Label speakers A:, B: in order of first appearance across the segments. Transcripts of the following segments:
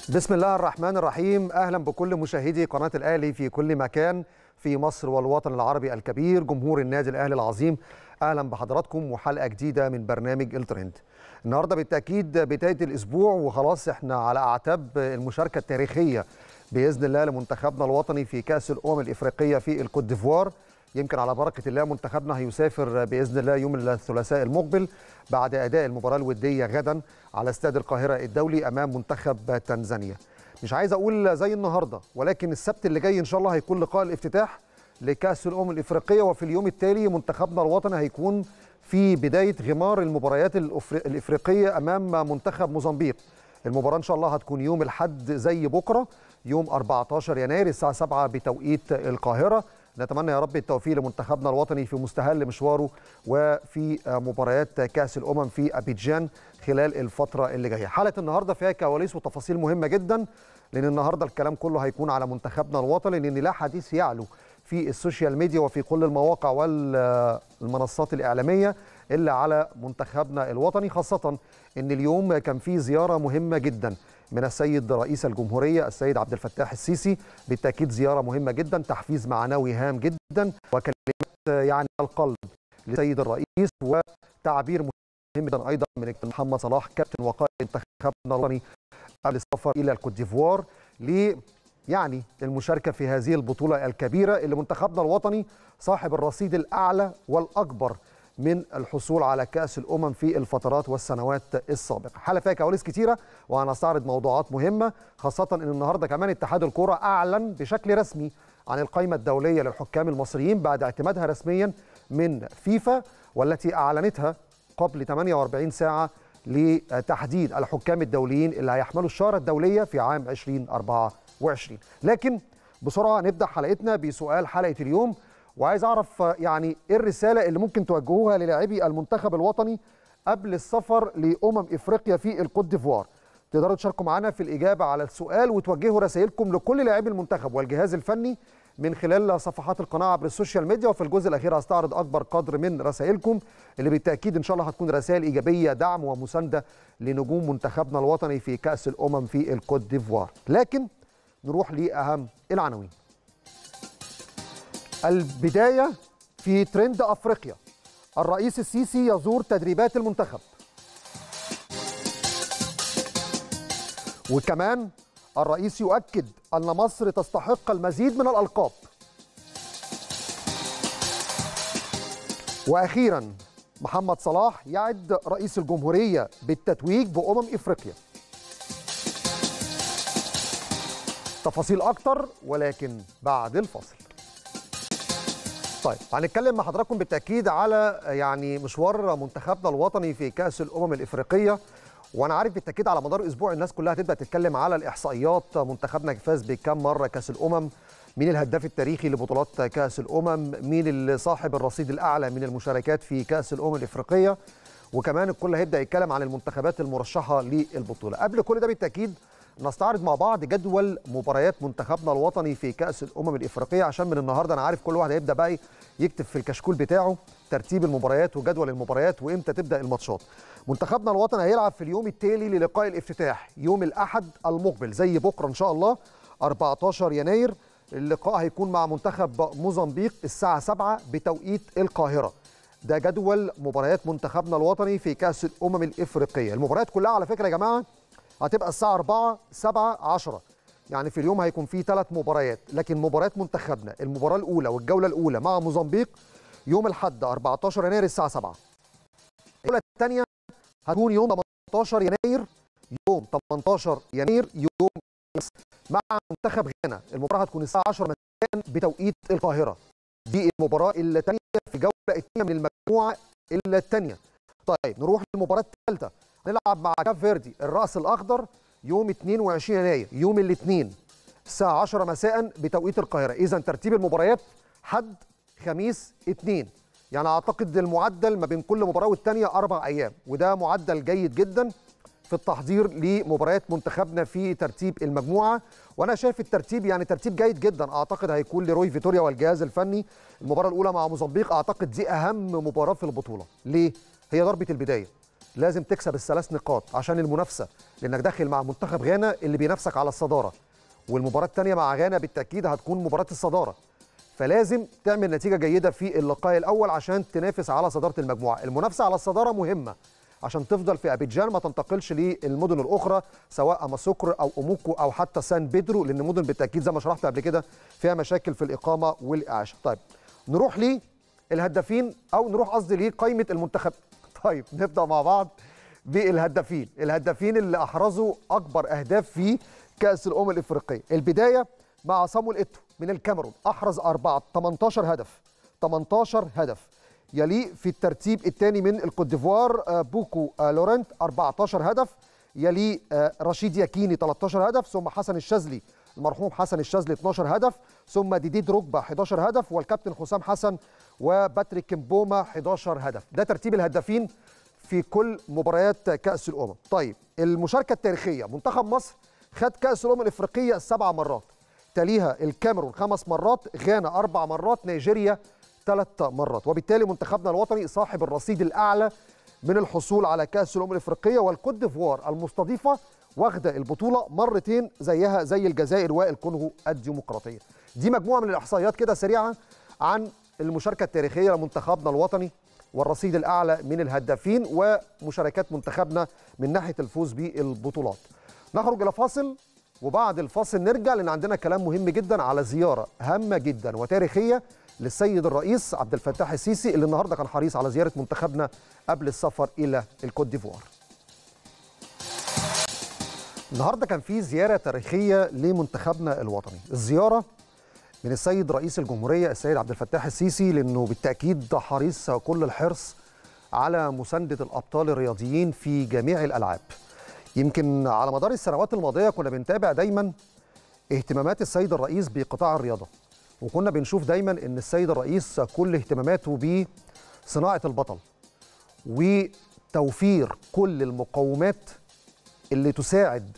A: بسم الله الرحمن الرحيم اهلا بكل مشاهدي قناه الاهلي في كل مكان في مصر والوطن العربي الكبير جمهور النادي الاهلي العظيم اهلا بحضراتكم وحلقه جديده من برنامج الترند النهارده بالتاكيد بدايه الاسبوع وخلاص احنا على اعتاب المشاركه التاريخيه باذن الله لمنتخبنا الوطني في كاس الامم الافريقيه في الكوت ديفوار يمكن على بركه الله منتخبنا هيسافر باذن الله يوم الثلاثاء المقبل بعد اداء المباراه الوديه غدا على استاد القاهره الدولي امام منتخب تنزانيا مش عايز اقول زي النهارده ولكن السبت اللي جاي ان شاء الله هيكون لقاء الافتتاح لكاس الامم الافريقيه وفي اليوم التالي منتخبنا الوطني هيكون في بدايه غمار المباريات الافريقيه امام منتخب موزمبيق المباراه ان شاء الله هتكون يوم الاحد زي بكره يوم 14 يناير الساعه 7 بتوقيت القاهره نتمنى يا رب التوفيق لمنتخبنا الوطني في مستهل مشواره وفي مباريات كاس الامم في ابيجان خلال الفتره اللي جايه حلقه النهارده فيها كواليس وتفاصيل مهمه جدا لان النهارده الكلام كله هيكون على منتخبنا الوطني لان لا حديث يعلو في السوشيال ميديا وفي كل المواقع والمنصات الاعلاميه الا على منتخبنا الوطني خاصه ان اليوم كان في زياره مهمه جدا من السيد رئيس الجمهوريه السيد عبد الفتاح السيسي بالتاكيد زياره مهمه جدا تحفيز معنوي هام جدا وكلمات يعني القلب للسيد الرئيس وتعبير مهم جدا ايضا من محمد صلاح كابتن وقائد منتخبنا الوطني قبل السفر الى الكوت ديفوار ل يعني المشاركه في هذه البطوله الكبيره اللي منتخبنا الوطني صاحب الرصيد الاعلى والاكبر من الحصول على كأس الأمم في الفترات والسنوات السابقة حالة فيها كواليس كتيرة وهنستعرض موضوعات مهمة خاصة أن النهاردة كمان اتحاد الكرة أعلن بشكل رسمي عن القائمة الدولية للحكام المصريين بعد اعتمادها رسميا من فيفا والتي أعلنتها قبل 48 ساعة لتحديد الحكام الدوليين اللي هيحملوا الشارة الدولية في عام 2024 لكن بسرعة نبدأ حلقتنا بسؤال حلقة اليوم وعايز اعرف يعني ايه الرساله اللي ممكن توجهوها للاعبي المنتخب الوطني قبل السفر لامم افريقيا في الكوت ديفوار تقدروا تشاركوا معنا في الاجابه على السؤال وتوجهوا رسائلكم لكل لاعبي المنتخب والجهاز الفني من خلال صفحات القناه عبر السوشيال ميديا وفي الجزء الاخير هستعرض اكبر قدر من رسائلكم اللي بالتاكيد ان شاء الله هتكون رسائل ايجابيه دعم ومسانده لنجوم منتخبنا الوطني في كاس الامم في الكوت ديفوار لكن نروح لاهم العناوين البداية في ترند أفريقيا الرئيس السيسي يزور تدريبات المنتخب وكمان الرئيس يؤكد أن مصر تستحق المزيد من الألقاب وأخيرا محمد صلاح يعد رئيس الجمهورية بالتتويج بأمم إفريقيا تفاصيل أكتر ولكن بعد الفصل طيب هنتكلم مع حضراتكم بالتاكيد على يعني مشوار منتخبنا الوطني في كاس الامم الافريقيه وانا عارف بالتاكيد على مدار اسبوع الناس كلها هتبدا تتكلم على الاحصائيات منتخبنا فاز بكم مره كاس الامم مين الهداف التاريخي لبطولات كاس الامم مين اللي صاحب الرصيد الاعلى من المشاركات في كاس الامم الافريقيه وكمان الكل هيبدا يتكلم عن المنتخبات المرشحه للبطوله قبل كل ده بالتاكيد نستعرض مع بعض جدول مباريات منتخبنا الوطني في كأس الأمم الإفريقية عشان من النهارده أنا عارف كل واحد هيبدأ بقى يكتب في الكشكول بتاعه ترتيب المباريات وجدول المباريات وإمتى تبدأ الماتشات. منتخبنا الوطني هيلعب في اليوم التالي للقاء الافتتاح يوم الأحد المقبل زي بكرة إن شاء الله 14 يناير اللقاء هيكون مع منتخب موزمبيق الساعة 7 بتوقيت القاهرة. ده جدول مباريات منتخبنا الوطني في كأس الأمم الإفريقية. المباريات كلها على فكرة يا جماعة هتبقى الساعة 4 7 10 يعني في اليوم هيكون في ثلاث مباريات لكن مباريات منتخبنا المباراة الأولى والجولة الأولى مع موزمبيق يوم الأحد 14 يناير الساعة 7 الجولة الثانية هتكون يوم 18 يناير يوم 18 يناير يوم مع منتخب غانا المباراة هتكون الساعة 10 مساء بتوقيت القاهرة دي المباراة الثانية في الجولة الثانية من المجموعة الثانية طيب نروح للمباراة الثالثة نلعب مع كاف فيردي الراس الاخضر يوم 22 يناير يوم الاثنين الساعه 10 مساء بتوقيت القاهره اذا ترتيب المباريات حد خميس اثنين يعني اعتقد المعدل ما بين كل مباراه والثانيه اربع ايام وده معدل جيد جدا في التحضير لمباريات منتخبنا في ترتيب المجموعه وانا شايف الترتيب يعني ترتيب جيد جدا اعتقد هيكون لروي فيتوريا والجهاز الفني المباراه الاولى مع موزمبيق اعتقد دي اهم مباراه في البطوله ليه هي ضربه البدايه لازم تكسب الثلاث نقاط عشان المنافسه لانك داخل مع منتخب غانا اللي بينافسك على الصداره والمباراه الثانيه مع غانا بالتاكيد هتكون مباراه الصداره فلازم تعمل نتيجه جيده في اللقاء الاول عشان تنافس على صداره المجموعه المنافسه على الصداره مهمه عشان تفضل في ابيجان ما تنتقلش للمدن الاخرى سواء اماسوكر او اموكو او حتى سان بيدرو لان مدن بالتاكيد زي ما شرحت قبل كده فيها مشاكل في الاقامه والاعاشه طيب نروح للهدافين او نروح قصدي لقائمه المنتخب طيب نبدا مع بعض بالهدافين الهدافين اللي احرزوا اكبر اهداف في كاس الامم الافريقيه البدايه مع صامويل ايتو من الكاميرون احرز أربعة 18 هدف 18 هدف يليه في الترتيب الثاني من الكوت ديفوار بوكو لورنت 14 هدف يليه رشيد ياكيني 13 هدف ثم حسن الشاذلي المرحوم حسن الشاذلي 12 هدف ثم ديدي دروجبا 11 هدف والكابتن حسام حسن وباتريك كيمبوما 11 هدف ده ترتيب الهدافين في كل مباريات كأس الأمم طيب المشاركة التاريخية منتخب مصر خد كأس الأمم الإفريقية سبع مرات تليها الكاميرون خمس مرات غانا أربع مرات نيجيريا ثلاث مرات وبالتالي منتخبنا الوطني صاحب الرصيد الأعلى من الحصول على كأس الأمم الإفريقية والكوت ديفوار المستضيفة واخدة البطولة مرتين زيها زي الجزائر والكونغو الديمقراطية دي مجموعة من الإحصائيات كده سريعة عن المشاركة التاريخية لمنتخبنا الوطني والرصيد الأعلى من الهدافين ومشاركات منتخبنا من ناحية الفوز بالبطولات نخرج إلى فاصل وبعد الفاصل نرجع لأن عندنا كلام مهم جدا على زيارة هامة جدا وتاريخية للسيد الرئيس عبد الفتاح السيسي اللي النهارده كان حريص على زيارة منتخبنا قبل السفر إلى الكوت ديفوار النهارده كان في زيارة تاريخية لمنتخبنا الوطني الزيارة من السيد رئيس الجمهورية السيد عبد الفتاح السيسي لأنه بالتأكيد حريص كل الحرص على مساندة الأبطال الرياضيين في جميع الألعاب يمكن على مدار السنوات الماضية كنا بنتابع دايما اهتمامات السيد الرئيس بقطاع الرياضة وكنا بنشوف دايما أن السيد الرئيس كل اهتماماته بصناعة البطل وتوفير كل المقومات اللي تساعد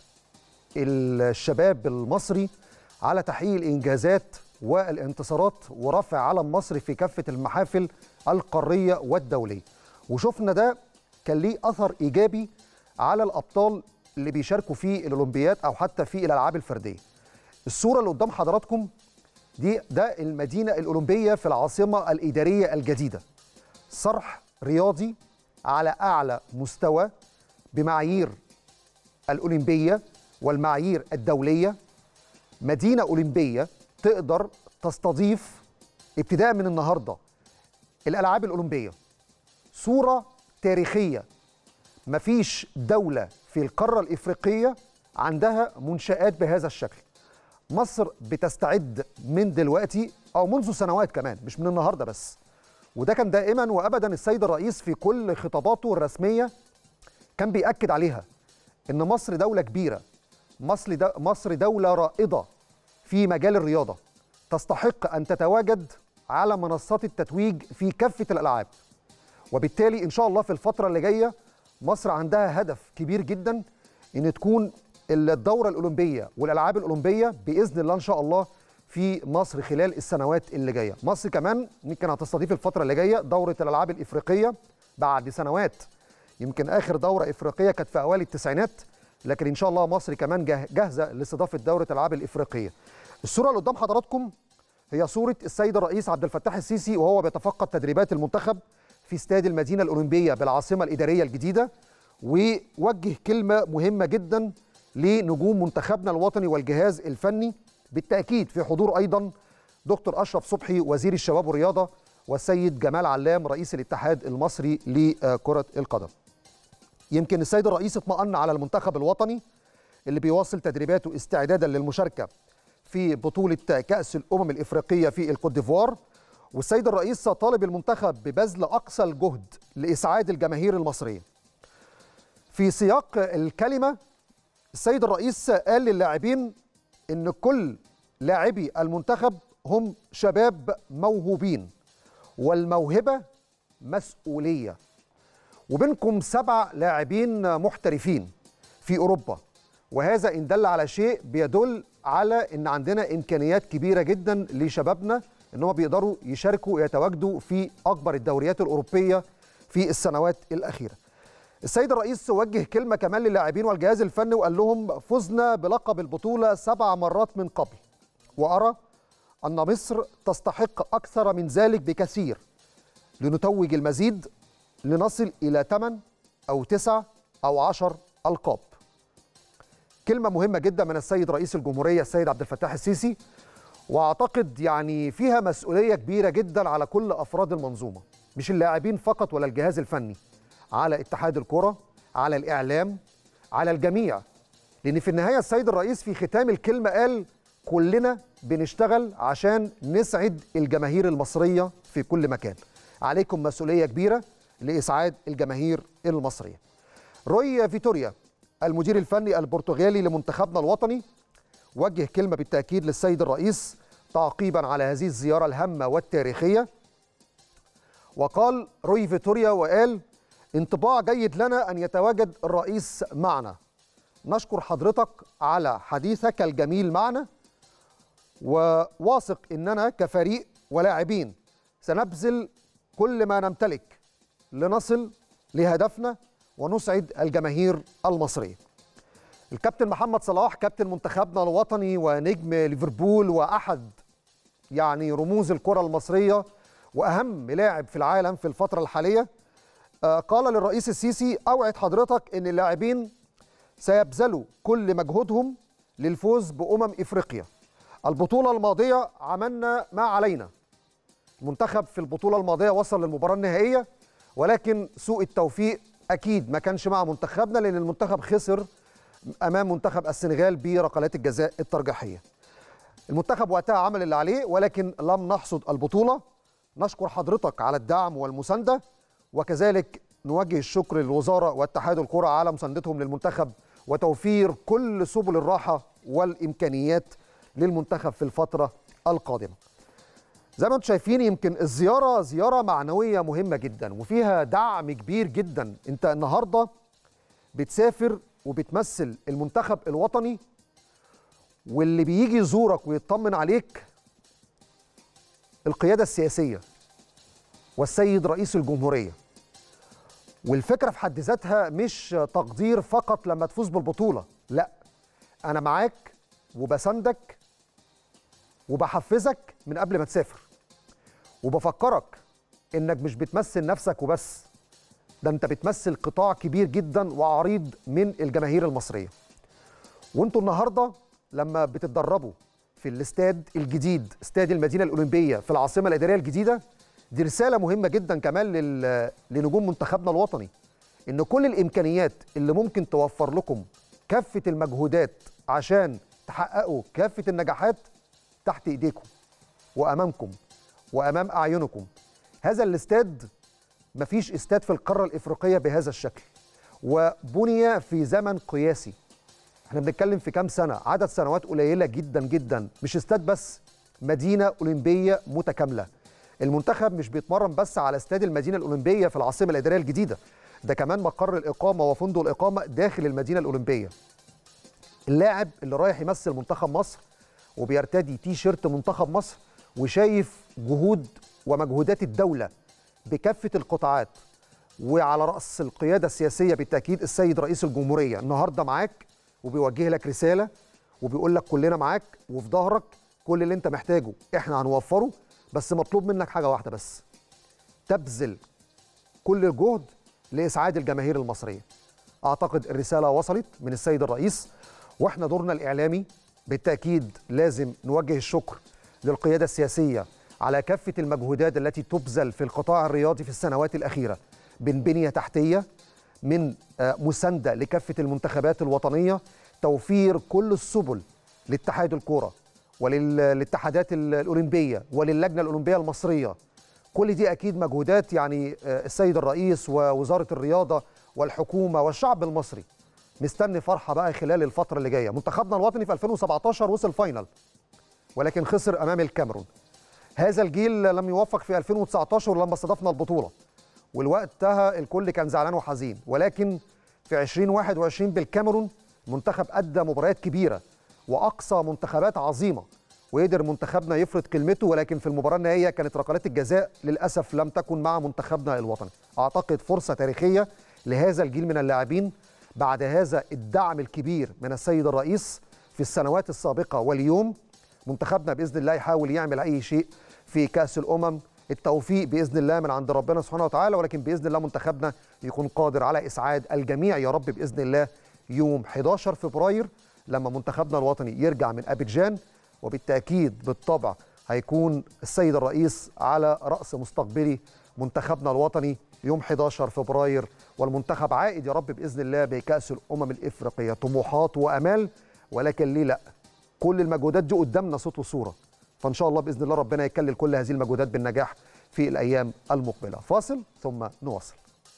A: الشباب المصري على تحقيق الإنجازات والانتصارات ورفع علم مصر في كافة المحافل القارية والدولية وشفنا ده كان ليه أثر إيجابي على الأبطال اللي بيشاركوا في الأولمبياد أو حتى في الألعاب الفردية الصورة اللي قدام حضراتكم دي ده المدينة الأولمبية في العاصمة الإدارية الجديدة صرح رياضي على أعلى مستوى بمعايير الأولمبية والمعايير الدولية مدينة أولمبية تقدر تستضيف ابتداء من النهارده الالعاب الاولمبيه صوره تاريخيه مفيش دوله في القاره الافريقيه عندها منشات بهذا الشكل مصر بتستعد من دلوقتي او منذ سنوات كمان مش من النهارده بس وده كان دائما وابدا السيد الرئيس في كل خطاباته الرسميه كان بياكد عليها ان مصر دوله كبيره مصر مصر دوله رائده في مجال الرياضه تستحق ان تتواجد على منصات التتويج في كافه الالعاب وبالتالي ان شاء الله في الفتره اللي جايه مصر عندها هدف كبير جدا ان تكون الدوره الاولمبيه والالعاب الاولمبيه باذن الله ان شاء الله في مصر خلال السنوات اللي جايه مصر كمان يمكن هتستضيف الفتره اللي جايه دوره الالعاب الافريقيه بعد سنوات يمكن اخر دوره افريقيه كانت في اوائل التسعينات لكن ان شاء الله مصر كمان جاهزه لاستضافه دوره الالعاب الافريقيه الصوره اللي قدام حضراتكم هي صوره السيد الرئيس عبد الفتاح السيسي وهو بيتفقد تدريبات المنتخب في استاد المدينه الاولمبيه بالعاصمه الاداريه الجديده ووجه كلمه مهمه جدا لنجوم منتخبنا الوطني والجهاز الفني بالتاكيد في حضور ايضا دكتور اشرف صبحي وزير الشباب والرياضه والسيد جمال علام رئيس الاتحاد المصري لكره القدم. يمكن السيد الرئيس اطمأن على المنتخب الوطني اللي بيواصل تدريباته استعدادا للمشاركه في بطوله كاس الامم الافريقيه في الكوت ديفوار والسيد الرئيس طالب المنتخب ببذل اقصى الجهد لاسعاد الجماهير المصريه. في سياق الكلمه السيد الرئيس قال للاعبين ان كل لاعبي المنتخب هم شباب موهوبين والموهبه مسؤوليه وبينكم سبع لاعبين محترفين في اوروبا وهذا ان دل على شيء بيدل على ان عندنا امكانيات كبيره جدا لشبابنا ان هم بيقدروا يشاركوا ويتواجدوا في اكبر الدوريات الاوروبيه في السنوات الاخيره. السيد الرئيس وجه كلمة كمان للاعبين والجهاز الفني وقال لهم فزنا بلقب البطولة سبع مرات من قبل وأرى أن مصر تستحق أكثر من ذلك بكثير لنتوج المزيد لنصل إلى 8 أو 9 أو 10 ألقاب كلمة مهمة جدا من السيد رئيس الجمهورية السيد عبد الفتاح السيسي واعتقد يعني فيها مسؤوليه كبيره جدا على كل افراد المنظومه مش اللاعبين فقط ولا الجهاز الفني على اتحاد الكره على الاعلام على الجميع لان في النهايه السيد الرئيس في ختام الكلمه قال كلنا بنشتغل عشان نسعد الجماهير المصريه في كل مكان عليكم مسؤوليه كبيره لاسعاد الجماهير المصريه روي فيتوريا المدير الفني البرتغالي لمنتخبنا الوطني وجه كلمه بالتاكيد للسيد الرئيس تعقيبا على هذه الزياره الهامه والتاريخيه وقال روي فيتوريا وقال انطباع جيد لنا ان يتواجد الرئيس معنا نشكر حضرتك على حديثك الجميل معنا وواثق اننا كفريق ولاعبين سنبذل كل ما نمتلك لنصل لهدفنا ونسعد الجماهير المصريه الكابتن محمد صلاح كابتن منتخبنا الوطني ونجم ليفربول واحد يعني رموز الكره المصريه واهم لاعب في العالم في الفتره الحاليه قال للرئيس السيسي اوعد حضرتك ان اللاعبين سيبذلوا كل مجهودهم للفوز بامم افريقيا البطوله الماضيه عملنا ما علينا المنتخب في البطوله الماضيه وصل للمباراه النهائيه ولكن سوء التوفيق اكيد ما كانش مع منتخبنا لان المنتخب خسر امام منتخب السنغال بركلات الجزاء الترجيحيه. المنتخب وقتها عمل اللي عليه ولكن لم نحصد البطوله. نشكر حضرتك على الدعم والمسانده وكذلك نوجه الشكر للوزاره واتحاد الكره على مساندتهم للمنتخب وتوفير كل سبل الراحه والامكانيات للمنتخب في الفتره القادمه. زي ما انتم شايفين يمكن الزياره زياره معنويه مهمه جدا وفيها دعم كبير جدا انت النهارده بتسافر وبتمثل المنتخب الوطني واللي بيجي يزورك ويطمن عليك القياده السياسيه والسيد رئيس الجمهوريه والفكره في حد ذاتها مش تقدير فقط لما تفوز بالبطوله لا انا معاك وبساندك وبحفزك من قبل ما تسافر وبفكرك انك مش بتمثل نفسك وبس ده انت بتمثل قطاع كبير جدا وعريض من الجماهير المصريه وانتوا النهارده لما بتتدربوا في الاستاد الجديد استاد المدينه الاولمبيه في العاصمه الاداريه الجديده دي رساله مهمه جدا كمان لل... لنجوم منتخبنا الوطني ان كل الامكانيات اللي ممكن توفر لكم كافه المجهودات عشان تحققوا كافه النجاحات تحت ايديكم وامامكم وامام اعينكم هذا الاستاد مفيش استاد في القاره الافريقيه بهذا الشكل وبني في زمن قياسي احنا بنتكلم في كام سنه عدد سنوات قليله جدا جدا مش استاد بس مدينه اولمبيه متكامله المنتخب مش بيتمرن بس على استاد المدينه الاولمبيه في العاصمه الاداريه الجديده ده كمان مقر الاقامه وفندق الاقامه داخل المدينه الاولمبيه اللاعب اللي رايح يمثل منتخب مصر وبيرتدي تي شيرت منتخب مصر وشايف جهود ومجهودات الدوله بكافه القطاعات وعلى راس القياده السياسيه بالتاكيد السيد رئيس الجمهوريه النهارده معاك وبيوجه لك رساله وبيقول لك كلنا معاك وفي ظهرك كل اللي انت محتاجه احنا هنوفره بس مطلوب منك حاجه واحده بس تبذل كل الجهد لاسعاد الجماهير المصريه اعتقد الرساله وصلت من السيد الرئيس واحنا دورنا الاعلامي بالتاكيد لازم نوجه الشكر للقياده السياسيه على كافه المجهودات التي تبذل في القطاع الرياضي في السنوات الاخيره من بنيه تحتيه من مسانده لكافه المنتخبات الوطنيه توفير كل السبل لاتحاد الكوره وللاتحادات الاولمبيه وللجنه الاولمبيه المصريه كل دي اكيد مجهودات يعني السيد الرئيس ووزاره الرياضه والحكومه والشعب المصري مستني فرحه بقى خلال الفتره اللي جايه منتخبنا الوطني في 2017 وصل فاينل ولكن خسر امام الكاميرون هذا الجيل لم يوفق في 2019 لما استضفنا البطوله والوقتها الكل كان زعلان وحزين ولكن في 2021 بالكاميرون منتخب ادى مباريات كبيره واقصى منتخبات عظيمه وقدر منتخبنا يفرض كلمته ولكن في المباراه النهائيه كانت ركلات الجزاء للاسف لم تكن مع منتخبنا الوطني اعتقد فرصه تاريخيه لهذا الجيل من اللاعبين بعد هذا الدعم الكبير من السيد الرئيس في السنوات السابقه واليوم منتخبنا باذن الله يحاول يعمل اي شيء في كاس الامم التوفيق باذن الله من عند ربنا سبحانه وتعالى ولكن باذن الله منتخبنا يكون قادر على اسعاد الجميع يا رب باذن الله يوم 11 فبراير لما منتخبنا الوطني يرجع من ابيجان وبالتاكيد بالطبع هيكون السيد الرئيس على راس مستقبلي منتخبنا الوطني يوم 11 فبراير والمنتخب عائد يا رب باذن الله بكاس الامم الافريقيه طموحات وامال ولكن ليه لا كل المجهودات دي قدامنا صوت وصوره فان شاء الله باذن الله ربنا يكلل كل هذه المجهودات بالنجاح في الايام المقبله فاصل ثم نواصل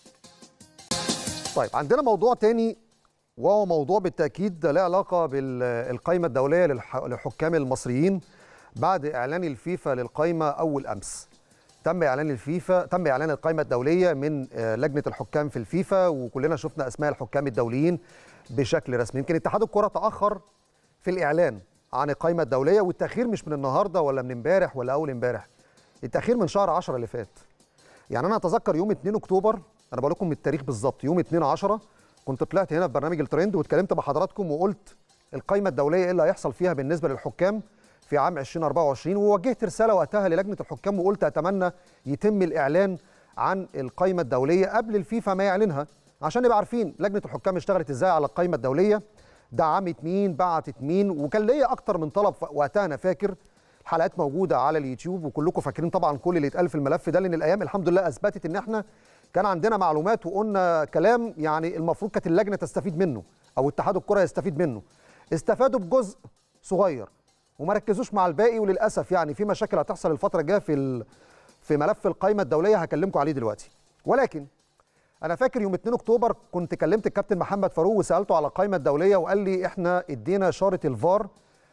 A: طيب عندنا موضوع تاني وهو موضوع بالتاكيد له علاقه بالقائمه الدوليه للحكام المصريين بعد اعلان الفيفا للقائمه اول امس تم اعلان الفيفا تم اعلان القائمه الدوليه من لجنه الحكام في الفيفا وكلنا شفنا اسماء الحكام الدوليين بشكل رسمي يمكن اتحاد الكره تاخر في الاعلان عن القائمه الدوليه والتاخير مش من النهارده ولا من امبارح ولا اول امبارح التاخير من شهر 10 اللي فات يعني انا اتذكر يوم 2 اكتوبر انا بقول لكم التاريخ بالظبط يوم 2 10 كنت طلعت هنا في برنامج الترند واتكلمت مع حضراتكم وقلت القائمه الدوليه ايه اللي هيحصل فيها بالنسبه للحكام في عام 2024 ووجهت رساله وقتها للجنه الحكام وقلت اتمنى يتم الاعلان عن القائمه الدوليه قبل الفيفا ما يعلنها عشان نبقى عارفين لجنه الحكام اشتغلت ازاي على القائمه الدوليه دعمت مين بعتت مين وكان ليا اكتر من طلب وقتها انا فاكر حلقات موجوده على اليوتيوب وكلكم فاكرين طبعا كل اللي اتقال في الملف ده لان الايام الحمد لله اثبتت ان احنا كان عندنا معلومات وقلنا كلام يعني المفروض كانت اللجنه تستفيد منه او اتحاد الكره يستفيد منه استفادوا بجزء صغير وما ركزوش مع الباقي وللاسف يعني في مشاكل هتحصل الفتره الجايه في في ملف القائمه الدوليه هكلمكم عليه دلوقتي ولكن انا فاكر يوم 2 اكتوبر كنت كلمت الكابتن محمد فاروق وسالته على القائمه الدوليه وقال لي احنا ادينا اشاره الفار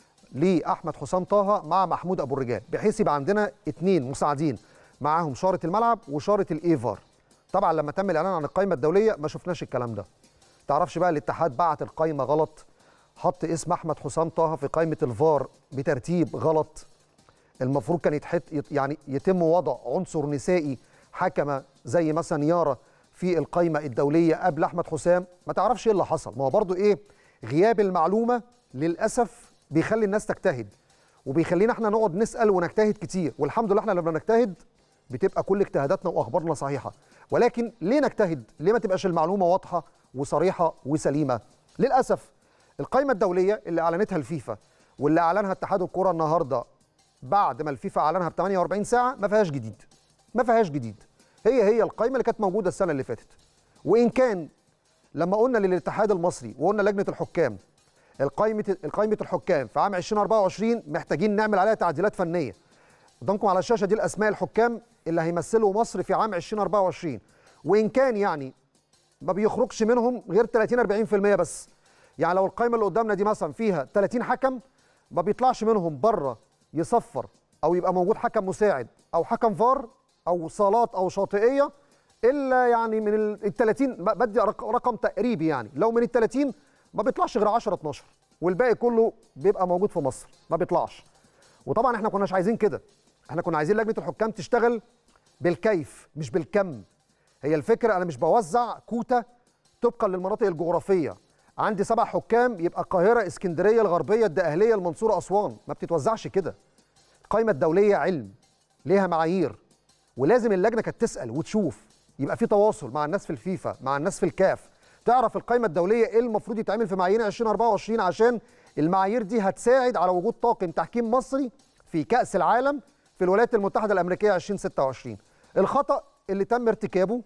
A: لاحمد حسام طه مع محمود ابو الرجال بحيث يبقى عندنا اثنين مساعدين معاهم شاره الملعب وشاره الايفار طبعا لما تم الاعلان عن القائمه الدوليه ما شفناش الكلام ده تعرفش بقى الاتحاد بعت القائمه غلط حط اسم احمد حسام طه في قائمه الفار بترتيب غلط المفروض كان يتحط يعني يتم وضع عنصر نسائي حكمه زي مثلا يارا في القائمه الدوليه قبل احمد حسام ما تعرفش ايه اللي حصل ما هو برضو ايه غياب المعلومه للاسف بيخلي الناس تجتهد وبيخلينا احنا نقعد نسال ونجتهد كتير والحمد لله احنا لما نجتهد بتبقى كل اجتهاداتنا واخبارنا صحيحه ولكن ليه نجتهد ليه ما تبقاش المعلومه واضحه وصريحه وسليمه للاسف القائمه الدوليه اللي اعلنتها الفيفا واللي اعلنها اتحاد الكره النهارده بعد ما الفيفا اعلنها ب 48 ساعه ما فيهاش جديد ما فيهاش جديد هي هي القائمه اللي كانت موجوده السنه اللي فاتت وان كان لما قلنا للاتحاد المصري وقلنا لجنه الحكام القائمه القائمه الحكام في عام 2024 محتاجين نعمل عليها تعديلات فنيه قدامكم على الشاشه دي الاسماء الحكام اللي هيمثلوا مصر في عام 2024 وان كان يعني ما بيخرجش منهم غير 30 40% بس يعني لو القائمه اللي قدامنا دي مثلا فيها 30 حكم ما بيطلعش منهم بره يصفر او يبقى موجود حكم مساعد او حكم فار او صالات او شاطئيه الا يعني من ال 30 بدي رقم تقريبي يعني لو من ال 30 ما بيطلعش غير 10 12 والباقي كله بيبقى موجود في مصر ما بيطلعش وطبعا احنا كناش عايزين كده احنا كنا عايزين لجنه الحكام تشتغل بالكيف مش بالكم هي الفكره انا مش بوزع كوتا طبقا للمناطق الجغرافيه عندي سبع حكام يبقى القاهره اسكندريه الغربيه الدقهليه المنصوره اسوان ما بتتوزعش كده القائمه الدوليه علم ليها معايير ولازم اللجنه كانت تسال وتشوف يبقى في تواصل مع الناس في الفيفا مع الناس في الكاف تعرف القائمه الدوليه ايه المفروض يتعمل في معايير 2024 عشان المعايير دي هتساعد على وجود طاقم تحكيم مصري في كاس العالم في الولايات المتحده الامريكيه 2026 الخطا اللي تم ارتكابه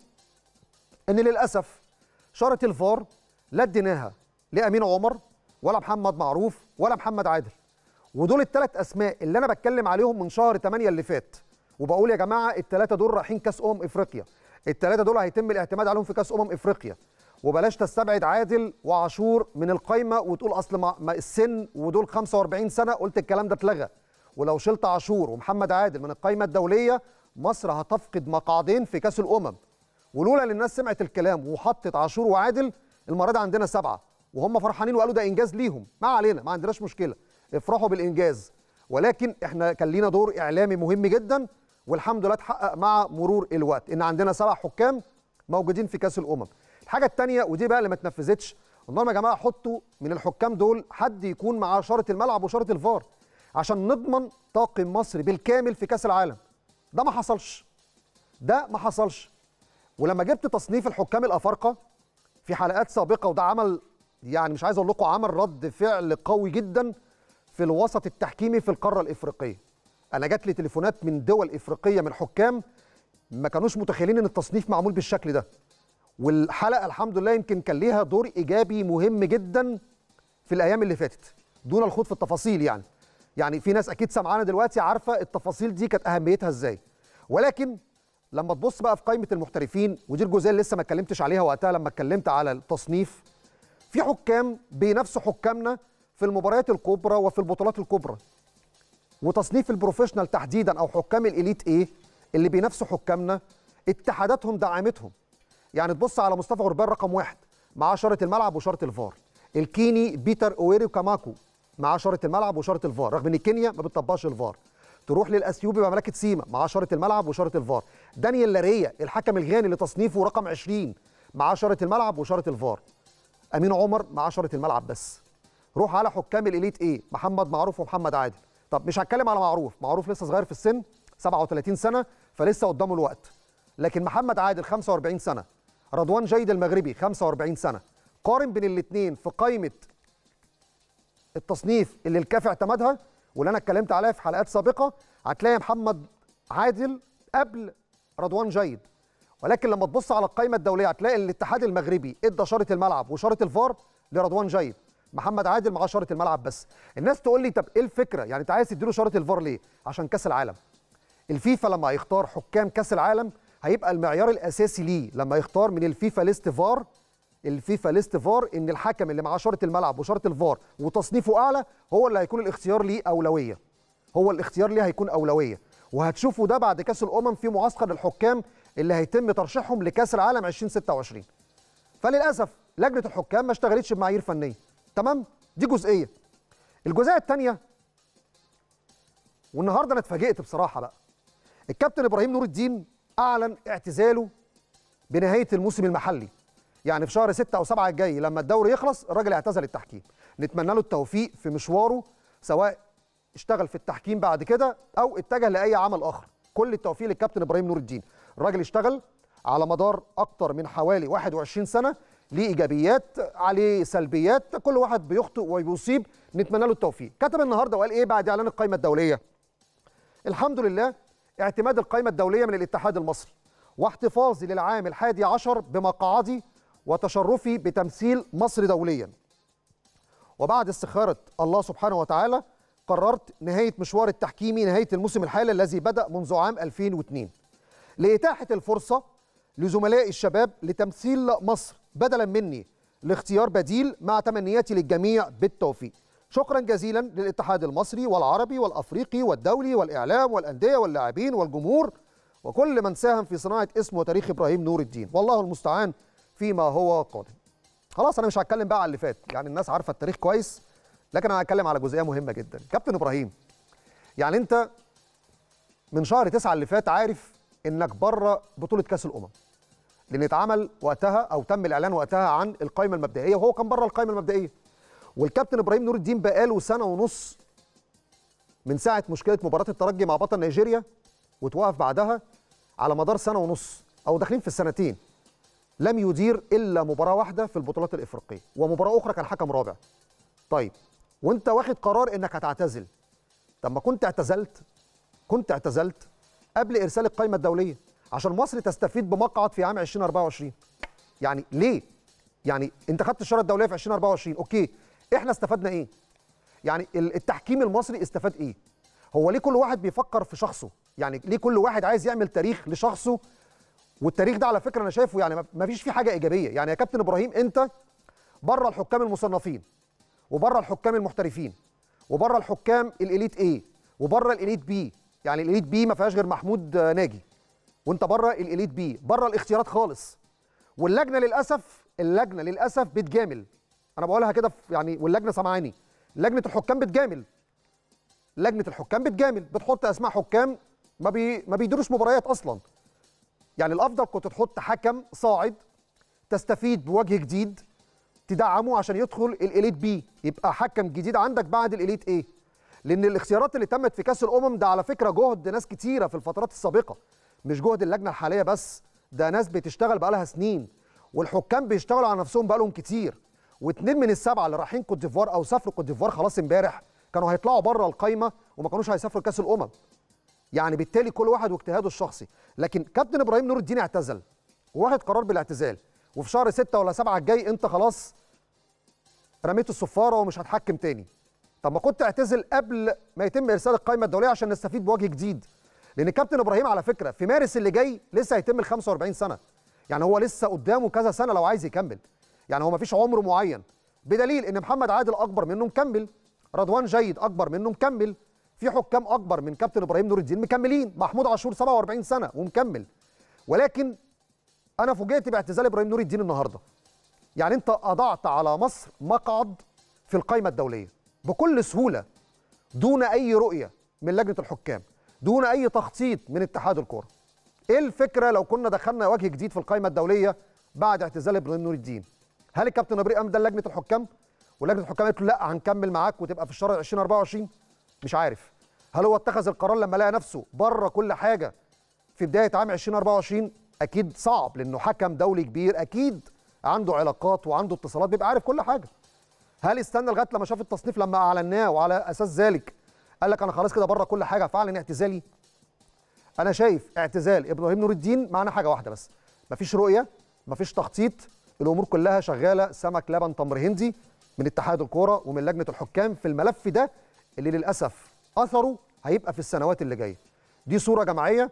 A: ان للاسف شاره الفار لا اديناها لامين عمر ولا محمد معروف ولا محمد عادل ودول الثلاث اسماء اللي انا بتكلم عليهم من شهر 8 اللي فات وبقول يا جماعه الثلاثه دول رايحين كاس امم افريقيا الثلاثه دول هيتم الاعتماد عليهم في كاس امم افريقيا وبلاش تستبعد عادل وعاشور من القايمه وتقول اصل ما السن ودول 45 سنه قلت الكلام ده اتلغى ولو شلت عاشور ومحمد عادل من القايمه الدوليه مصر هتفقد مقعدين في كاس الامم ولولا ان الناس سمعت الكلام وحطت عاشور وعادل المره دي عندنا سبعه وهم فرحانين وقالوا ده انجاز ليهم ما علينا ما عندناش مشكله افرحوا بالانجاز ولكن احنا كان لينا دور اعلامي مهم جدا والحمد لله اتحقق مع مرور الوقت ان عندنا سبع حكام موجودين في كاس الامم الحاجه الثانيه ودي بقى اللي ما اتنفذتش قلنا يا جماعه حطوا من الحكام دول حد يكون معاه شاره الملعب وشاره الفار عشان نضمن طاقم مصر بالكامل في كاس العالم ده ما حصلش ده ما حصلش ولما جبت تصنيف الحكام الافارقه في حلقات سابقه وده عمل يعني مش عايز اقول لكم عمل رد فعل قوي جدا في الوسط التحكيمي في القاره الافريقيه انا جات لي تليفونات من دول افريقيه من حكام ما كانوش متخيلين ان التصنيف معمول بالشكل ده والحلقه الحمد لله يمكن كان ليها دور ايجابي مهم جدا في الايام اللي فاتت دون الخوض في التفاصيل يعني يعني في ناس اكيد سامعانا دلوقتي عارفه التفاصيل دي كانت اهميتها ازاي ولكن لما تبص بقى في قائمه المحترفين ودي الجزئيه اللي لسه ما اتكلمتش عليها وقتها لما اتكلمت على التصنيف في حكام بينافسوا حكامنا في المباريات الكبرى وفي البطولات الكبرى وتصنيف البروفيشنال تحديدا او حكام الاليت ايه اللي بينافسوا حكامنا اتحاداتهم دعمتهم يعني تبص على مصطفى غربال رقم واحد معاه شاره الملعب وشاره الفار الكيني بيتر اويري كاماكو معاه شاره الملعب وشاره الفار رغم ان كينيا ما بتطبقش الفار تروح للاثيوبي بمملكه سيما معاه شاره الملعب وشاره الفار دانيال لاريا الحكم الغاني اللي تصنيفه رقم 20 معاه شاره الملعب وشاره الفار امين عمر معاه شاره الملعب بس روح على حكام الاليت ايه محمد معروف ومحمد عادل طب مش هتكلم على معروف معروف لسه صغير في السن 37 سنه فلسه قدامه الوقت لكن محمد عادل 45 سنه رضوان جيد المغربي 45 سنه قارن بين الاثنين في قائمه التصنيف اللي الكاف اعتمدها واللي انا اتكلمت عليها في حلقات سابقه هتلاقي محمد عادل قبل رضوان جيد ولكن لما تبص على القائمه الدوليه هتلاقي الاتحاد المغربي ادى شاره الملعب وشاره الفار لرضوان جيد محمد عادل معاه شاره الملعب بس الناس تقول لي طب ايه الفكره يعني انت عايز تديله شاره الفار ليه عشان كاس العالم الفيفا لما هيختار حكام كاس العالم هيبقى المعيار الاساسي ليه لما يختار من الفيفا ليست فار الفيفا ليست فار ان الحكم اللي معاه شاره الملعب وشاره الفار وتصنيفه اعلى هو اللي هيكون الاختيار ليه اولويه هو الاختيار ليه هيكون اولويه وهتشوفوا ده بعد كاس الامم في معسكر الحكام اللي هيتم ترشيحهم لكاس العالم 2026 فللاسف لجنه الحكام ما اشتغلتش بمعايير فنيه تمام دي جزئيه الجزئيه الثانيه والنهارده انا اتفاجئت بصراحه بقى الكابتن ابراهيم نور الدين اعلن اعتزاله بنهايه الموسم المحلي يعني في شهر 6 او 7 الجاي لما الدوري يخلص الراجل اعتزل التحكيم نتمنى له التوفيق في مشواره سواء اشتغل في التحكيم بعد كده او اتجه لاي عمل اخر كل التوفيق للكابتن ابراهيم نور الدين الراجل اشتغل على مدار اكتر من حوالي 21 سنه ليه ايجابيات عليه سلبيات كل واحد بيخطئ وبيصيب نتمنى له التوفيق كتب النهارده وقال ايه بعد اعلان القائمه الدوليه الحمد لله اعتماد القائمه الدوليه من الاتحاد المصري واحتفاظي للعام الحادي عشر بمقعدي وتشرفي بتمثيل مصر دوليا وبعد استخارة الله سبحانه وتعالى قررت نهاية مشوار التحكيمي نهاية الموسم الحالي الذي بدأ منذ عام 2002 لإتاحة الفرصة لزملائي الشباب لتمثيل مصر بدلا مني لاختيار بديل مع تمنياتي للجميع بالتوفيق شكرا جزيلا للاتحاد المصري والعربي والافريقي والدولي والاعلام والانديه واللاعبين والجمهور وكل من ساهم في صناعه اسم وتاريخ ابراهيم نور الدين والله المستعان فيما هو قادم خلاص انا مش هتكلم بقى على اللي فات يعني الناس عارفه التاريخ كويس لكن انا هتكلم على جزئيه مهمه جدا كابتن ابراهيم يعني انت من شهر تسعة اللي فات عارف انك بره بطوله كاس الامم لان اتعمل وقتها او تم الاعلان وقتها عن القائمه المبدئيه وهو كان بره القائمه المبدئيه والكابتن ابراهيم نور الدين بقاله سنه ونص من ساعه مشكله مباراه الترجي مع بطل نيجيريا وتوقف بعدها على مدار سنه ونص او داخلين في السنتين لم يدير الا مباراه واحده في البطولات الافريقيه ومباراه اخرى كان حكم رابع طيب وانت واخد قرار انك هتعتزل طب ما كنت اعتزلت كنت اعتزلت قبل ارسال القائمه الدوليه عشان مصر تستفيد بمقعد في عام 2024 يعني ليه يعني انت خدت الشاره الدوليه في 2024 اوكي احنا استفدنا ايه يعني التحكيم المصري استفاد ايه هو ليه كل واحد بيفكر في شخصه يعني ليه كل واحد عايز يعمل تاريخ لشخصه والتاريخ ده على فكره انا شايفه يعني ما فيش فيه حاجه ايجابيه يعني يا كابتن ابراهيم انت بره الحكام المصنفين وبره الحكام المحترفين وبره الحكام الاليت ايه وبره الاليت بي يعني الاليت بي ما فيهاش غير محمود ناجي وانت بره الاليت بي بره الاختيارات خالص واللجنه للاسف اللجنه للاسف بتجامل انا بقولها كده يعني واللجنه سامعاني لجنه الحكام بتجامل لجنه الحكام بتجامل بتحط اسماء حكام ما بي ما بيديروش مباريات اصلا يعني الافضل كنت تحط حكم صاعد تستفيد بوجه جديد تدعمه عشان يدخل الاليت بي يبقى حكم جديد عندك بعد الاليت ايه لان الاختيارات اللي تمت في كاس الامم ده على فكره جهد ناس كتيره في الفترات السابقه مش جهد اللجنه الحاليه بس ده ناس بتشتغل بقالها سنين والحكام بيشتغلوا على نفسهم بقالهم كتير واثنين من السبعه اللي رايحين كوت ديفوار او سافروا كوت ديفوار خلاص امبارح كانوا هيطلعوا بره القايمه وما كانوش هيسافروا كاس الامم يعني بالتالي كل واحد واجتهاده الشخصي لكن كابتن ابراهيم نور الدين اعتزل وواخد قرار بالاعتزال وفي شهر ستة ولا سبعة الجاي انت خلاص رميت الصفاره ومش هتحكم تاني طب ما كنت اعتزل قبل ما يتم ارسال القائمه الدوليه عشان نستفيد بوجه جديد لان كابتن ابراهيم على فكره في مارس اللي جاي لسه هيتم ال 45 سنه يعني هو لسه قدامه كذا سنه لو عايز يكمل يعني هو ما فيش عمر معين بدليل ان محمد عادل اكبر منه مكمل رضوان جيد اكبر منه مكمل في حكام اكبر من كابتن ابراهيم نور الدين مكملين محمود عاشور 47 سنه ومكمل ولكن انا فوجئت باعتزال ابراهيم نور الدين النهارده يعني انت اضعت على مصر مقعد في القائمه الدوليه بكل سهوله دون اي رؤيه من لجنه الحكام دون اي تخطيط من اتحاد الكوره ايه الفكره لو كنا دخلنا وجه جديد في القائمه الدوليه بعد اعتزال ابراهيم نور الدين هل الكابتن ابراهيم ده لجنه الحكام ولجنه الحكام قالت له لا هنكمل معاك وتبقى في الشهر 2024 مش عارف هل هو اتخذ القرار لما لقى نفسه بره كل حاجه في بدايه عام 2024 اكيد صعب لانه حكم دولي كبير اكيد عنده علاقات وعنده اتصالات بيبقى عارف كل حاجه هل استنى لغايه لما شاف التصنيف لما اعلناه وعلى اساس ذلك قال لك انا خلاص كده بره كل حاجه فاعلن اعتزالي انا شايف اعتزال ابراهيم نور الدين معناه حاجه واحده بس مفيش رؤيه مفيش تخطيط الامور كلها شغاله سمك لبن تمر هندي من اتحاد الكوره ومن لجنه الحكام في الملف ده اللي للاسف اثره هيبقى في السنوات اللي جايه دي صوره جماعيه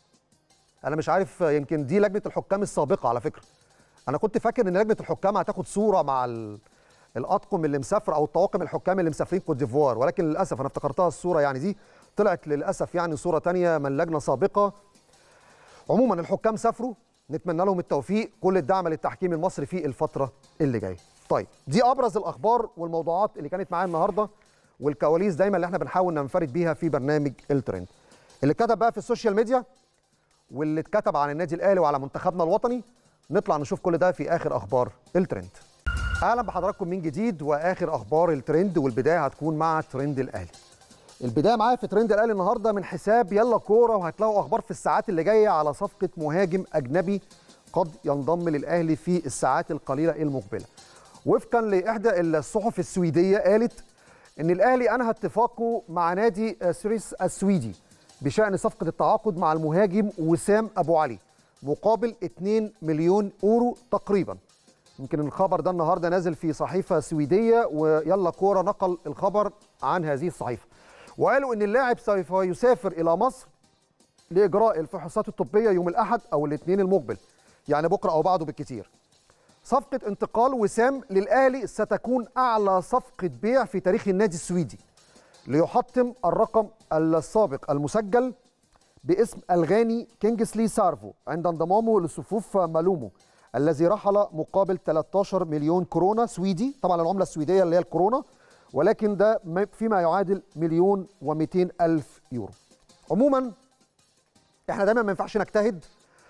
A: انا مش عارف يمكن دي لجنه الحكام السابقه على فكره انا كنت فاكر ان لجنه الحكام هتاخد صوره مع ال... الاطقم اللي مسافر او الطواقم الحكام اللي مسافرين كوت ديفوار ولكن للاسف انا افتكرتها الصوره يعني دي طلعت للاسف يعني صوره تانية من لجنه سابقه عموما الحكام سافروا نتمنى لهم التوفيق كل الدعم للتحكيم المصري في الفتره اللي جايه طيب دي ابرز الاخبار والموضوعات اللي كانت معايا النهارده والكواليس دايما اللي احنا بنحاول ننفرد بيها في برنامج الترند اللي كتب بقى في السوشيال ميديا واللي اتكتب عن النادي الاهلي وعلى منتخبنا الوطني نطلع نشوف كل ده في اخر اخبار الترند اهلا بحضراتكم من جديد واخر اخبار الترند والبدايه هتكون مع ترند الاهلي البدايه معايا في ترند الاهلي النهارده من حساب يلا كوره وهتلاقوا اخبار في الساعات اللي جايه على صفقه مهاجم اجنبي قد ينضم للاهلي في الساعات القليله المقبله وفقا لاحدى الصحف السويديه قالت ان الاهلي انهى اتفاقه مع نادي سريس السويدي بشان صفقه التعاقد مع المهاجم وسام ابو علي مقابل 2 مليون اورو تقريبا يمكن الخبر ده النهارده نازل في صحيفه سويديه ويلا كوره نقل الخبر عن هذه الصحيفه وقالوا ان اللاعب سوف يسافر الى مصر لاجراء الفحوصات الطبيه يوم الاحد او الاثنين المقبل يعني بكره او بعده بالكثير صفقه انتقال وسام للاهلي ستكون اعلى صفقه بيع في تاريخ النادي السويدي ليحطم الرقم السابق المسجل باسم الغاني كينجسلي سارفو عند انضمامه لصفوف مالومو الذي رحل مقابل 13 مليون كورونا سويدي طبعا العمله السويديه اللي هي الكورونا ولكن ده فيما يعادل مليون و200 الف يورو عموما احنا دايما ما ينفعش نجتهد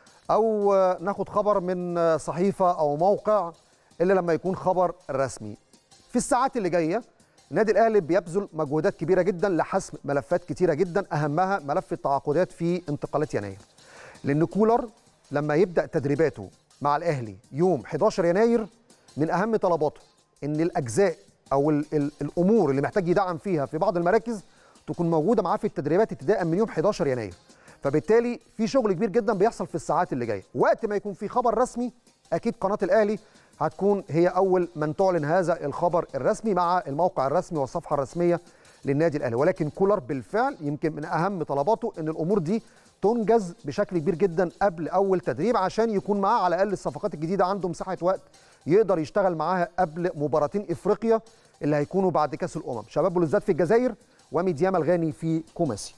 A: او ناخد خبر من صحيفه او موقع الا لما يكون خبر رسمي في الساعات اللي جايه النادي الاهلي بيبذل مجهودات كبيره جدا لحسم ملفات كتيره جدا اهمها ملف التعاقدات في انتقالات يناير لان كولر لما يبدا تدريباته مع الاهلي يوم 11 يناير من اهم طلباته ان الاجزاء او ال ال الامور اللي محتاج يدعم فيها في بعض المراكز تكون موجوده معاه في التدريبات ابتداء من يوم 11 يناير فبالتالي في شغل كبير جدا بيحصل في الساعات اللي جايه وقت ما يكون في خبر رسمي اكيد قناه الاهلي هتكون هي اول من تعلن هذا الخبر الرسمي مع الموقع الرسمي والصفحه الرسميه للنادي الاهلي ولكن كولر بالفعل يمكن من اهم طلباته ان الامور دي تنجز بشكل كبير جدا قبل اول تدريب عشان يكون معاه على الاقل الصفقات الجديده عنده مساحه وقت يقدر يشتغل معاها قبل مباراتين افريقيا اللي هيكونوا بعد كاس الامم شباب بلوزداد في الجزائر وميديام الغاني في كوماسي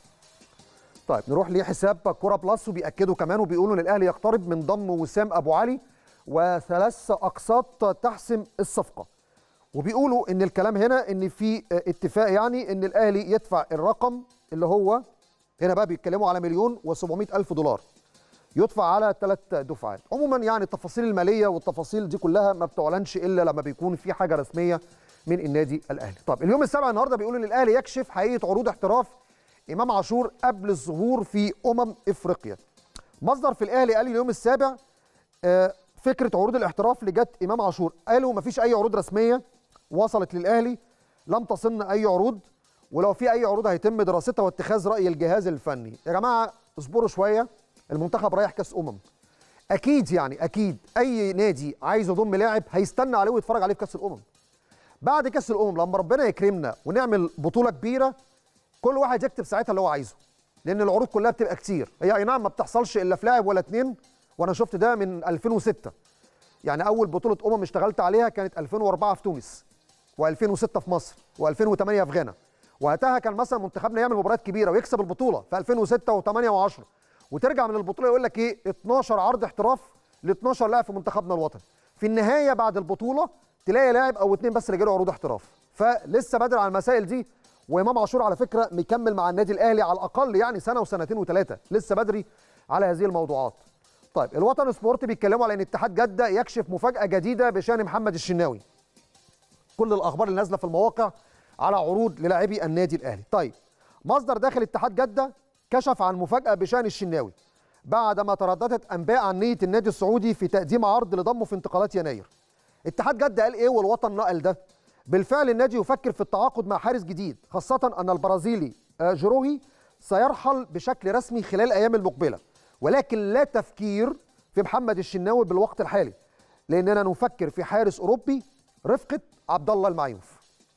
A: طيب نروح لحساب كوره بلس وبياكدوا كمان وبيقولوا ان الاهلي يقترب من ضم وسام ابو علي وثلاث اقساط تحسم الصفقه وبيقولوا ان الكلام هنا ان في اتفاق يعني ان الاهلي يدفع الرقم اللي هو هنا بقى بيتكلموا على مليون و700 الف دولار يدفع على ثلاث دفعات عموما يعني التفاصيل الماليه والتفاصيل دي كلها ما بتعلنش الا لما بيكون في حاجه رسميه من النادي الاهلي طب اليوم السابع النهارده بيقول ان الاهلي يكشف حقيقه عروض احتراف امام عاشور قبل الظهور في امم افريقيا مصدر في الاهلي قال اليوم السابع آه، فكره عروض الاحتراف اللي جت امام عاشور قالوا مفيش اي عروض رسميه وصلت للاهلي لم تصلنا اي عروض ولو في اي عروض هيتم دراستها واتخاذ راي الجهاز الفني يا جماعه اصبروا شويه المنتخب رايح كاس امم اكيد يعني اكيد اي نادي عايز يضم لاعب هيستنى عليه ويتفرج عليه في كاس الامم بعد كاس الامم لما ربنا يكرمنا ونعمل بطوله كبيره كل واحد يكتب ساعتها اللي هو عايزه لان العروض كلها بتبقى كتير هي اي نعم ما بتحصلش الا في لاعب ولا اتنين وانا شفت ده من 2006 يعني اول بطوله امم اشتغلت عليها كانت 2004 في تونس و2006 في مصر و2008 في غانا وقتها كان مثلا منتخبنا يعمل مباريات كبيره ويكسب البطوله في 2006 و8 و10 وترجع من البطوله يقول لك ايه 12 عرض احتراف ل 12 لاعب في منتخبنا الوطني في النهايه بعد البطوله تلاقي لاعب او اتنين بس اللي جاله عروض احتراف فلسه بدري على المسائل دي وامام عاشور على فكره مكمل مع النادي الاهلي على الاقل يعني سنه وسنتين وثلاثه لسه بدري على هذه الموضوعات طيب الوطن سبورت بيتكلموا على ان اتحاد جده يكشف مفاجاه جديده بشان محمد الشناوي كل الاخبار اللي نازله في المواقع على عروض للاعبي النادي الاهلي طيب مصدر داخل اتحاد جده كشف عن مفاجاه بشان الشناوي بعدما ترددت انباء عن نيه النادي السعودي في تقديم عرض لضمه في انتقالات يناير اتحاد جده قال ايه والوطن نقل ده بالفعل النادي يفكر في التعاقد مع حارس جديد خاصه ان البرازيلي آه، جروهي سيرحل بشكل رسمي خلال الايام المقبله ولكن لا تفكير في محمد الشناوي بالوقت الحالي لاننا نفكر في حارس اوروبي رفقه عبد الله المعيوف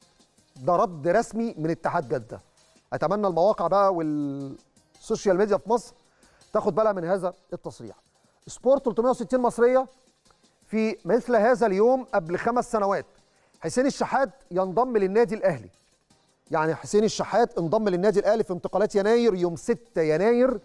A: ده رد رسمي من اتحاد جده اتمنى المواقع بقى والسوشيال ميديا في مصر تاخد بالها من هذا التصريح سبورت 360 مصريه في مثل هذا اليوم قبل خمس سنوات حسين الشحات ينضم للنادي الاهلي يعني حسين الشحات انضم للنادي الاهلي في انتقالات يناير يوم 6 يناير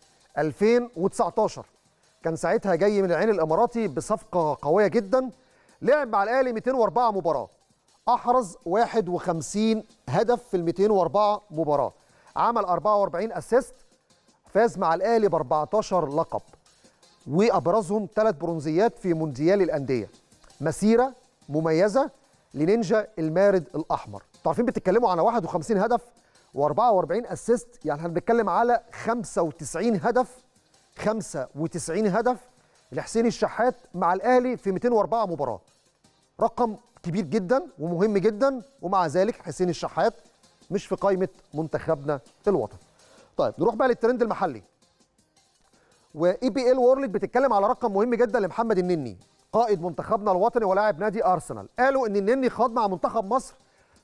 A: 2019 كان ساعتها جاي من العين الاماراتي بصفقه قويه جدا لعب مع الاهلي 204 مباراه احرز 51 هدف في ال 204 مباراه عمل 44 اسيست فاز مع الاهلي ب 14 لقب وابرزهم ثلاث برونزيات في مونديال الانديه مسيره مميزه لنينجا المارد الاحمر عارفين بتتكلموا على 51 هدف و44 اسيست يعني احنا بنتكلم على 95 هدف 95 هدف لحسين الشحات مع الاهلي في 204 مباراه رقم كبير جدا ومهم جدا ومع ذلك حسين الشحات مش في قائمه منتخبنا الوطني طيب نروح بقى للترند المحلي واي بي ال وورلد بتتكلم على رقم مهم جدا لمحمد النني قائد منتخبنا الوطني ولاعب نادي ارسنال قالوا ان النني خاض مع منتخب مصر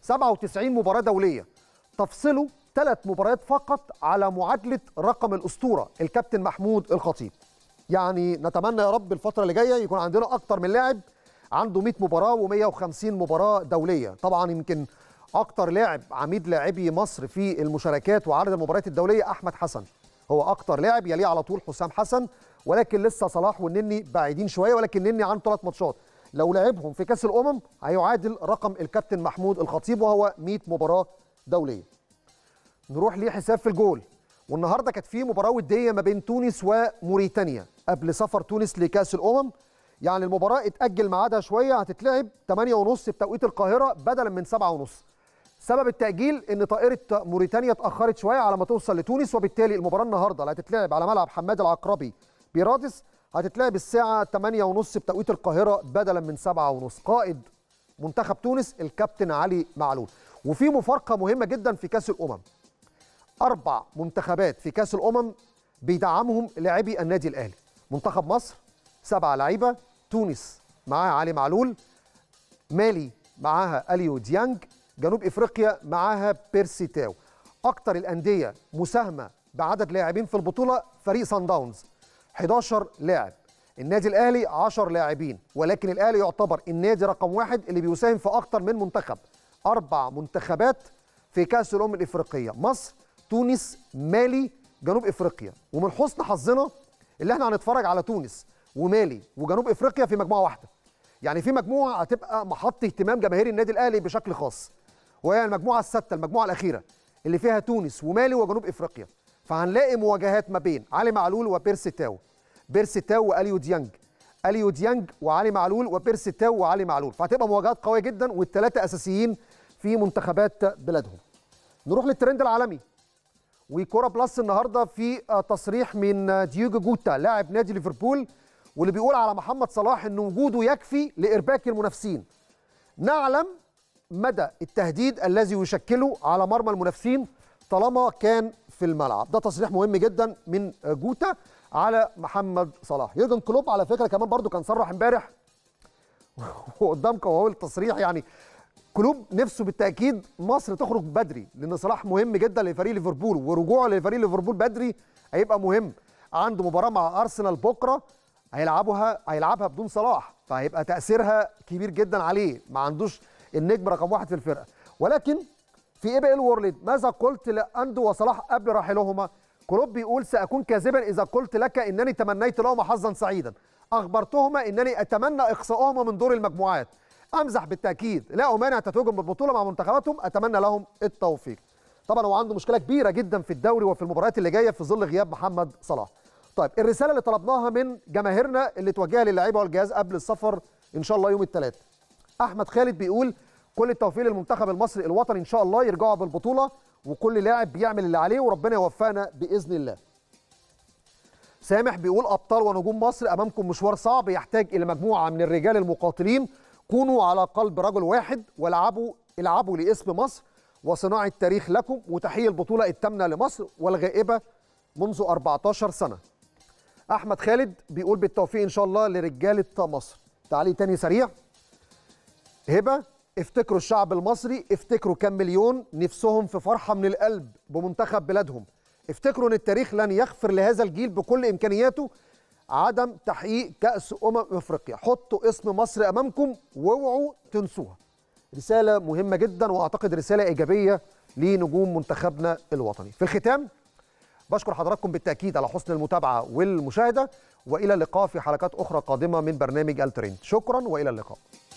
A: 97 مباراه دوليه تفصله ثلاث مباريات فقط على معادله رقم الاسطوره الكابتن محمود الخطيب يعني نتمنى يا رب الفتره اللي جايه يكون عندنا اكتر من لاعب عنده 100 مباراه و150 مباراه دوليه طبعا يمكن اكتر لاعب عميد لاعبي مصر في المشاركات وعدد المباريات الدوليه احمد حسن هو اكتر لاعب يليه على طول حسام حسن ولكن لسه صلاح والنني بعيدين شويه ولكن النني عنده ثلاث ماتشات لو لعبهم في كاس الامم هيعادل رقم الكابتن محمود الخطيب وهو 100 مباراه دوليه نروح لحساب في الجول والنهارده كانت في مباراه وديه ما بين تونس وموريتانيا قبل سفر تونس لكاس الامم يعني المباراه اتاجل ميعادها شويه هتتلعب 8:30 بتوقيت القاهره بدلا من 7:30 سبب التاجيل ان طائره موريتانيا اتاخرت شويه على ما توصل لتونس وبالتالي المباراه النهارده اللي هتتلعب على ملعب حماد العقربي بيرادس هتتلعب الساعه 8:30 بتوقيت القاهره بدلا من 7:30 قائد منتخب تونس الكابتن علي معلول وفي مفارقه مهمه جدا في كاس الامم اربع منتخبات في كاس الامم بيدعمهم لاعبي النادي الاهلي منتخب مصر سبعه لعيبه تونس معاها علي معلول مالي معاها اليو ديانج جنوب افريقيا معاها بيرسي تاو اكتر الانديه مساهمه بعدد لاعبين في البطوله فريق سان داونز 11 لاعب النادي الاهلي 10 لاعبين ولكن الاهلي يعتبر النادي رقم واحد اللي بيساهم في اكتر من منتخب اربع منتخبات في كاس الامم الافريقيه مصر تونس مالي جنوب افريقيا ومن حسن حظنا اللي احنا هنتفرج على تونس ومالي وجنوب افريقيا في مجموعه واحده يعني في مجموعه هتبقى محط اهتمام جماهير النادي الاهلي بشكل خاص وهي المجموعه السادسه المجموعه الاخيره اللي فيها تونس ومالي وجنوب افريقيا فهنلاقي مواجهات ما بين علي معلول وبيرسي تاو بيرسي تاو واليو ديانج اليو ديانج وعلي معلول وبيرسي تاو وعلي معلول فهتبقى مواجهات قويه جدا والثلاثه اساسيين في منتخبات بلادهم نروح للترند العالمي وكوره بلس النهارده في تصريح من ديوجو جوتا لاعب نادي ليفربول واللي بيقول على محمد صلاح ان وجوده يكفي لارباك المنافسين نعلم مدى التهديد الذي يشكله على مرمى المنافسين طالما كان في الملعب ده تصريح مهم جدا من جوتا على محمد صلاح يورجن كلوب على فكره كمان برضو كان صرح امبارح وقدامكم اهو التصريح يعني كلوب نفسه بالتاكيد مصر تخرج بدري لان صلاح مهم جدا لفريق ليفربول ورجوعه لفريق ليفربول بدري هيبقى مهم عنده مباراه مع ارسنال بكره هيلعبها هيلعبها بدون صلاح فهيبقى تاثيرها كبير جدا عليه ما عندوش النجم رقم واحد في الفرقه ولكن في اي بي ال وورلد ماذا قلت لاندو وصلاح قبل رحيلهما كلوب بيقول ساكون كاذبا اذا قلت لك انني تمنيت لهما حظا سعيدا اخبرتهما انني اتمنى اقصائهما من دور المجموعات امزح بالتاكيد لا امانع تتويجهم بالبطوله مع منتخباتهم اتمنى لهم التوفيق طبعا هو عنده مشكله كبيره جدا في الدوري وفي المباريات اللي جايه في ظل غياب محمد صلاح طيب الرساله اللي طلبناها من جماهيرنا اللي توجهها للاعيبه والجهاز قبل السفر ان شاء الله يوم الثلاث احمد خالد بيقول كل التوفيق للمنتخب المصري الوطني ان شاء الله يرجعوا بالبطوله وكل لاعب بيعمل اللي عليه وربنا يوفقنا باذن الله سامح بيقول ابطال ونجوم مصر امامكم مشوار صعب يحتاج الى مجموعه من الرجال المقاتلين كونوا على قلب رجل واحد والعبوا العبوا لاسم مصر وصناعه تاريخ لكم وتحيه البطوله الثامنه لمصر والغائبه منذ 14 سنه احمد خالد بيقول بالتوفيق ان شاء الله لرجاله مصر تعالي تاني سريع هبه افتكروا الشعب المصري افتكروا كم مليون نفسهم في فرحه من القلب بمنتخب بلادهم افتكروا ان التاريخ لن يغفر لهذا الجيل بكل امكانياته عدم تحقيق كاس امم افريقيا حطوا اسم مصر امامكم واوعوا تنسوها رساله مهمه جدا واعتقد رساله ايجابيه لنجوم منتخبنا الوطني في الختام بشكر حضراتكم بالتاكيد على حسن المتابعه والمشاهده والى اللقاء في حلقات اخرى قادمه من برنامج الترند شكرا والى اللقاء